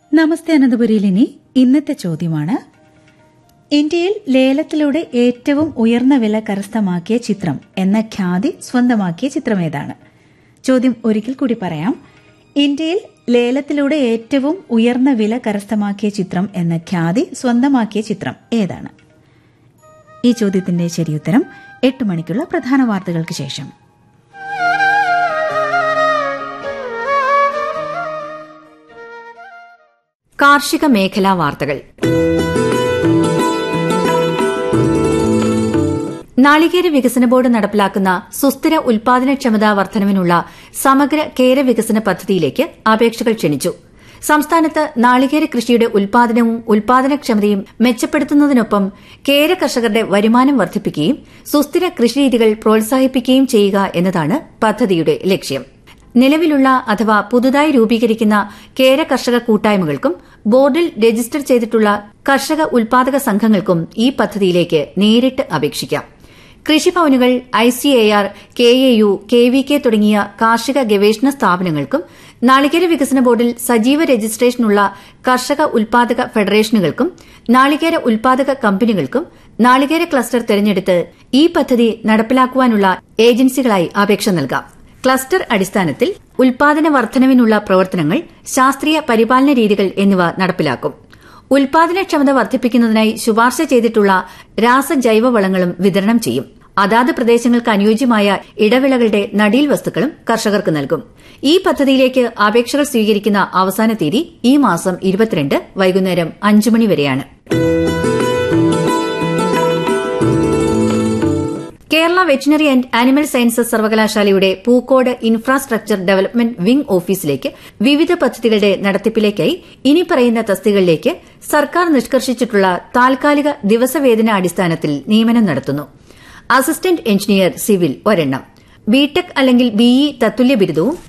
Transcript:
നമസ്തേ അനന്തപുരിയിൽ ഇനി ഇന്നത്തെ ചോദ്യമാണ് ഇന്ത്യയിൽ ലേലത്തിലൂടെ ഏറ്റവും ഉയർന്ന വില കരസ്ഥമാക്കിയ ചിത്രം എന്ന ഖ്യാതി സ്വന്തമാക്കിയ ചിത്രമേതാണ് ചോദ്യം ഒരിക്കൽ കൂടി പറയാം ഇന്ത്യയിൽ ലേലത്തിലൂടെ ഏറ്റവും ഉയർന്ന വില കരസ്ഥമാക്കിയ ചിത്രം എന്ന ഖ്യാതി സ്വന്തമാക്കിയ ചിത്രം ഏതാണ് ഈ ചോദ്യത്തിന്റെ ശരിയുത്തരം എട്ട് മണിക്കുള്ള പ്രധാന വാർത്തകൾക്ക് ശേഷം കാർഷിക മേഖലാ വാർത്തകൾ നാളികേര വികസന ബോർഡ് നടപ്പിലാക്കുന്ന സുസ്ഥിര ഉൽപാദനക്ഷമതാ വർധനവിനുള്ള സമഗ്ര കേര വികസന പദ്ധതിയിലേക്ക് അപേക്ഷകൾ ക്ഷണിച്ചു സംസ്ഥാനത്ത് നാളികേര കൃഷിയുടെ ഉൽപാദനവും ഉൽപാദനക്ഷമതയും മെച്ചപ്പെടുത്തുന്നതിനൊപ്പം കേര കർഷകരുടെ വരുമാനം വർദ്ധിപ്പിക്കുകയും സുസ്ഥിര കൃഷിരീതികൾ പ്രോത്സാഹിപ്പിക്കുകയും ചെയ്യുക എന്നതാണ് പദ്ധതിയുടെ ലക്ഷ്യം നിലവിലുള്ള അഥവാ പുതുതായി രൂപീകരിക്കുന്ന കേര കർഷക കൂട്ടായ്മകൾക്കും ബോർഡിൽ രജിസ്റ്റർ ചെയ്തിട്ടുള്ള കർഷക ഉൽപാദക സംഘങ്ങൾക്കും ഈ പദ്ധതിയിലേക്ക് നേരിട്ട് അപേക്ഷിക്കാം കൃഷിഭവനുകൾ ICAR K A U K V K തുടങ്ങിയ കാർഷിക ഗവേഷണ സ്ഥാപനങ്ങൾക്കും നാളികേര വികസന ബോർഡിൽ സജീവ രജിസ്ട്രേഷനുള്ള കർഷക ഉൽപാദക ഫെഡറേഷനുകൾക്കും നാളികേര ഉൽപാദക കമ്പനികൾക്കും നാളികേര ക്ലസ്റ്റർ തെരഞ്ഞെടുത്ത് ഈ പദ്ധതി നടപ്പിലാക്കുവാനുള്ള ഏജൻസികളായി അപേക്ഷ നൽകാം ക്ലസ്റ്റർ അടിസ്ഥാനത്തിൽ ഉൽപാദന വർധനവിനുള്ള പ്രവർത്തനങ്ങൾ ശാസ്ത്രീയ പരിപാലന രീതികൾ എന്നിവ നടപ്പിലാക്കും ഉൽപാദനക്ഷമത വർദ്ധിപ്പിക്കുന്നതിനായി ശുപാർശ ചെയ്തിട്ടുള്ള രാസജൈവ വളങ്ങളും വിതരണം ചെയ്യും അതാത് പ്രദേശങ്ങൾക്ക് അനുയോജ്യമായ ഇടവിളകളുടെ നടീൽ വസ്തുക്കളും കർഷകർക്ക് നൽകും ഈ പദ്ധതിയിലേക്ക് അപേക്ഷകൾ സ്വീകരിക്കുന്ന അവസാന തീയതി ഈ മാസം ഇരുപത്തിരണ്ട് വൈകുന്നേരം അഞ്ചു മണി വരെയാണ് Kerala veterinary and animal sciences സർവകലാശാലയുടെ പൂക്കോട് ഇൻഫ്രാസ്ട്രക്ചർ ഡെവലപ്മെന്റ് വിംഗ് ഓഫീസിലേക്ക് വിവിധ പദ്ധതികളുടെ നടത്തിപ്പിലേക്കായി ഇനി പറയുന്ന തസ്തികകളിലേക്ക് സർക്കാർ നിഷ്കർഷിച്ചിട്ടുള്ള താൽക്കാലിക ദിവസവേതന അടിസ്ഥാനത്തിൽ നിയമനം നടത്തുന്നു അസിസ്റ്റന്റ് എഞ്ചിനീയർ സിവിൽ ഒരെണ്ണം ബിടെക് അല്ലെങ്കിൽ ബിഇ തത്തുല്യ ബിരുദവും